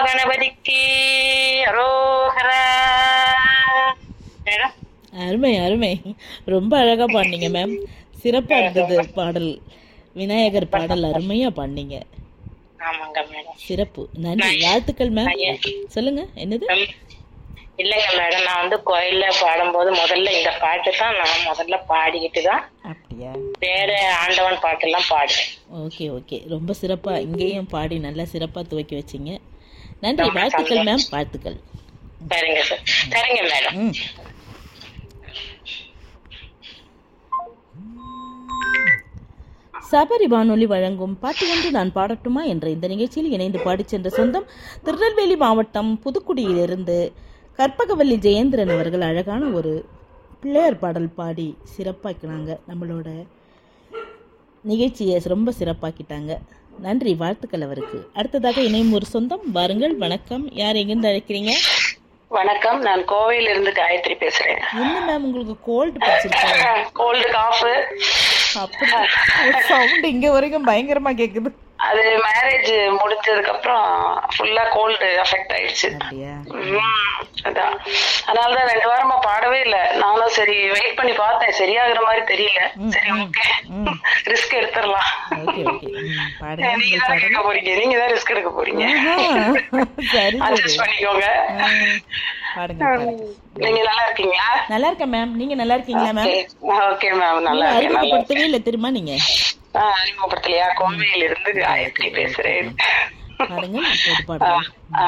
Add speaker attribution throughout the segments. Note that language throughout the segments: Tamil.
Speaker 1: கணபதிக்கு அரோகரா மேடம்
Speaker 2: அருமை அருமை ரொம்ப அழகா பாடினீங்க மேம் சிறப்பா இருந்தது பாடல் விநாயகர் பாடல் அருமையா பாடினீங்க
Speaker 1: ஆமாங்க மேடம்
Speaker 2: சிறப்பு நன்றி வாழ்த்துக்கள் மேம் சொல்லுங்க என்னது
Speaker 1: ம். இல்லைங்க மேடம் நான் வந்து கோயில்ல பாடும்போது முதல்ல இந்த பாட்டு தான் நான் முதல்ல பாடிக்கிட்டு தான்
Speaker 2: அப்படியா
Speaker 1: வேற ஆண்டவன் பாட்டெல்லாம் பாடுவேன்
Speaker 2: ஓகே ஓகே ரொம்ப சிறப்பா இங்கேயும் பாடி நல்லா சிறப்பா துவக்கி வச்சீங்க நன்றி வாழ்த்துக்கள் மேம் வாழ்த்துக்கள்
Speaker 1: சரிங்க சார் சரிங்க மேடம்
Speaker 2: ம் சபரி வானொலி வழங்கும் பாட்டு ஒன்று நான் பாடட்டுமா என்ற இந்த நிகழ்ச்சியில் இணைந்து பாடிச் சென்ற சொந்தம் திருநெல்வேலி மாவட்டம் புதுக்குடியிலிருந்து கற்பகவல்லி ஜெயேந்திரன் அவர்கள் அழகான ஒரு பிள்ளையார் பாடல் பாடி சிறப்பாக்கினாங்க நம்மளோட நிகழ்ச்சியை ரொம்ப சிறப்பாக்கிட்டாங்க நன்றி வாழ்த்துக்கள் அவருக்கு அடுத்ததாக இணையும் ஒரு சொந்தம் வாருங்கள் வணக்கம் யார் எங்கிருந்து அழைக்கிறீங்க
Speaker 1: வணக்கம் நான் கோவையில இருந்து காயத்ரி பேசுறேன்
Speaker 2: என்ன மேம் உங்களுக்கு கோல்டு பிடிச்சிருக்கா
Speaker 1: கோல்டு காஃப்
Speaker 2: அப்படி சவுண்ட் இங்க வரைக்கும் பயங்கரமா கேக்குது
Speaker 1: அது மேரேஜ் முடிஞ்சதுக்கு அப்புறம் ஃபுல்லா கோல்டு அஃபெக்ட் ஆயிடுச்சு
Speaker 2: அப்படியா
Speaker 1: உம், அதான் அதனாலதான் ரெண்டு வாரமா பாடவே இல்ல நானும் சரி வெயிட் பண்ணி பார்த்தேன் சரியாகிற மாதிரி தெரியல சரி ஓகே ரிஸ்க் எடுத்துடலாம்
Speaker 2: ஓகே ஓகே ம், பாடுங்க
Speaker 1: நீங்க
Speaker 2: உங்கள்
Speaker 1: தான்
Speaker 2: பாடல்
Speaker 1: கேட்க போறீங்க நீங்க தான் ரிஸ்க் எடுக்க போறீங்க
Speaker 2: ஆஹா, சரி சரி
Speaker 1: அட்ஜஸ்ட் பண்ணிக்கோங்க
Speaker 2: ஆ, பாடுங்க பாடுங்க.
Speaker 1: நீங்க நல்லா இருக்கீங்களா
Speaker 2: நல்லா இருக்கேன் மேம் நீங்க நல்லா இருக்கீங்களா மேம்
Speaker 1: ஓகே மேம் நல்லா
Speaker 2: நீங்க
Speaker 1: இருக்கேன் நல்லா
Speaker 2: அறிமுகப்படுத்தவே இல்லை தெரியுமா நீங்க
Speaker 1: ஆ, அறிமுகப்படுத்தலையா கோவையில இருந்து காயத்ரி பேசுறேன்
Speaker 2: பாடுங்க இப்போது பாடுங்க
Speaker 1: ஆ.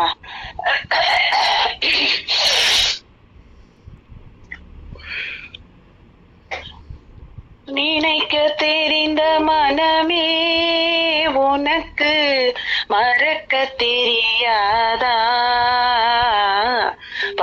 Speaker 1: நினைக்க தெரிந்த மனமே உனக்கு மறக்க தெரியாதா